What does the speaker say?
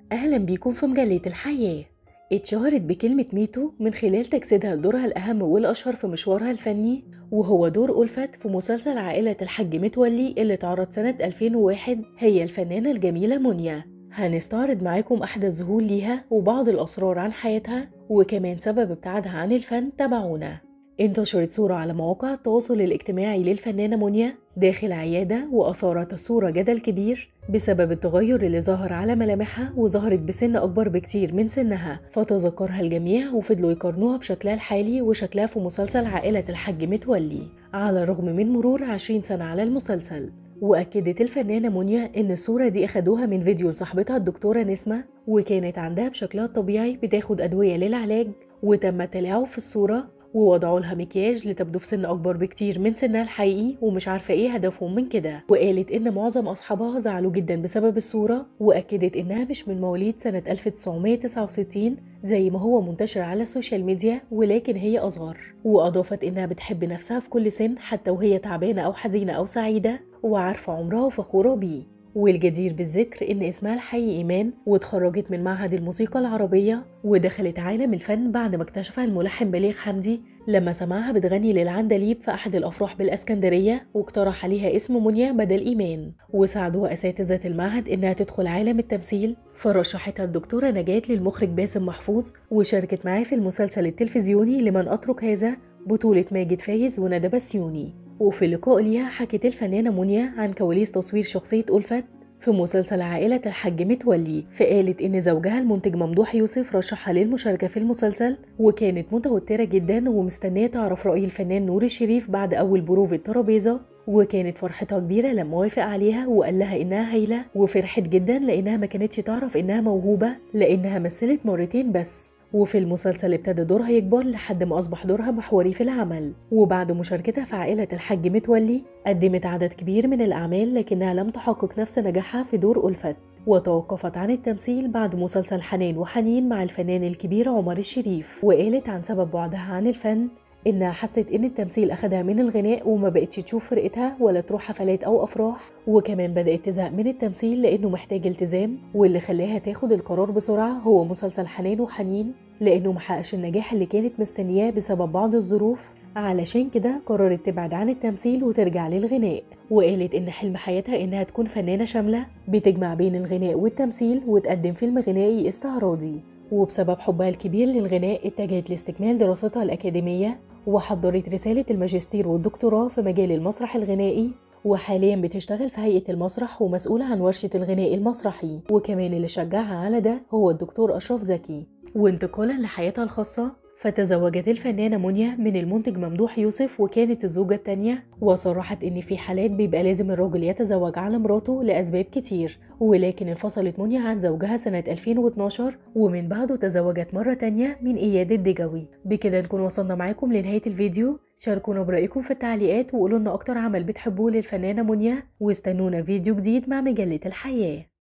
أهلا بيكم في مجلة الحياة اتشهرت بكلمة ميتو من خلال تجسيدها لدورها الأهم والأشهر في مشوارها الفني وهو دور ألفت في مسلسل عائلة الحاج متولي اللي اتعرض سنة 2001 هي الفنانة الجميلة منيا هنستعرض معاكم أحدث ظهور ليها وبعض الأسرار عن حياتها وكمان سبب ابتعادها عن الفن تابعونا انتشرت صورة على مواقع التواصل الاجتماعي للفنانة منيا داخل عيادة وأثارت الصورة جدل كبير بسبب التغير اللي ظهر على ملامحها وظهرت بسن أكبر بكتير من سنها فتذكرها الجميع وفضلوا يقارنوها بشكلها الحالي وشكلها في مسلسل عائلة الحاج متولي على الرغم من مرور 20 سنة على المسلسل وأكدت الفنانة منيا إن الصورة دي أخدوها من فيديو لصاحبتها الدكتورة نسمة وكانت عندها بشكلها الطبيعي بتاخد أدوية للعلاج وتم التلاعب في الصورة ووضعوا لها مكياج لتبدو في سن اكبر بكتير من سنها الحقيقي ومش عارفه ايه هدفهم من كده وقالت ان معظم اصحابها زعلوا جدا بسبب الصوره واكدت انها مش من مواليد سنه 1969 زي ما هو منتشر على السوشيال ميديا ولكن هي اصغر واضافت انها بتحب نفسها في كل سن حتى وهي تعبانه او حزينه او سعيده وعارفه عمرها وفخوره بيه والجدير بالذكر إن اسمها الحقيقي إيمان واتخرجت من معهد الموسيقى العربية ودخلت عالم الفن بعد ما اكتشفها الملحن بليغ حمدي لما سمعها بتغني للعندليب في أحد الأفراح بالإسكندرية واقترح عليها اسم منيا بدل إيمان وساعدوها أساتذة المعهد إنها تدخل عالم التمثيل فرشحتها الدكتورة نجاة للمخرج باسم محفوظ وشاركت معاه في المسلسل التلفزيوني لمن أترك هذا بطولة ماجد فايز وندى بسيوني وفي لقاء ليها حكت الفنانة منيا عن كواليس تصوير شخصية ألفت في مسلسل عائلة الحاج متولي فقالت إن زوجها المنتج ممدوح يوسف رشحها للمشاركة في المسلسل وكانت متوترة جدا ومستنية تعرف رأي الفنان نور الشريف بعد أول بروف الترابيزة وكانت فرحتها كبيرة لما وافق عليها وقال لها إنها هايلة وفرحت جدا لأنها ما كانتش تعرف إنها موهوبة لأنها مثلت مرتين بس وفي المسلسل ابتدى دورها يكبر لحد ما أصبح دورها محوري في العمل وبعد مشاركتها في عائلة الحاج متولي قدمت عدد كبير من الأعمال لكنها لم تحقق نفس نجاحها في دور ألفت وتوقفت عن التمثيل بعد مسلسل حنان وحنين مع الفنان الكبير عمر الشريف وقالت عن سبب بعدها عن الفن إنها حست إن التمثيل أخدها من الغناء وما بقتش تشوف فرقتها ولا تروح حفلات أو أفراح وكمان بدأت تزهق من التمثيل لأنه محتاج التزام واللي خلاها تاخد القرار بسرعة هو مسلسل حنان وحنين لأنه محققش النجاح اللي كانت مستنياه بسبب بعض الظروف علشان كده قررت تبعد عن التمثيل وترجع للغناء وقالت إن حلم حياتها إنها تكون فنانة شاملة بتجمع بين الغناء والتمثيل وتقدم فيلم غنائي استعراضي وبسبب حبها الكبير للغناء اتجهت لاستكمال دراستها الأكاديمية وحضرت رسالة الماجستير والدكتوراه في مجال المسرح الغنائي وحاليا بتشتغل في هيئة المسرح ومسؤولة عن ورشة الغناء المسرحي وكمان اللي شجعها على ده هو الدكتور أشرف زكي وانتقالا لحياتها الخاصة فتزوجت الفنانة منيا من المنتج ممدوح يوسف وكانت الزوجة التانية وصرحت إن في حالات بيبقى لازم الراجل يتزوج على مراته لأسباب كتير ولكن انفصلت منيا عن زوجها سنة 2012 ومن بعده تزوجت مرة تانية من إياد الدجوي بكده نكون وصلنا معاكم لنهاية الفيديو شاركونا برأيكم في التعليقات وقولوا لنا أكتر عمل بتحبوه للفنانة منيا واستنونا فيديو جديد مع مجلة الحياة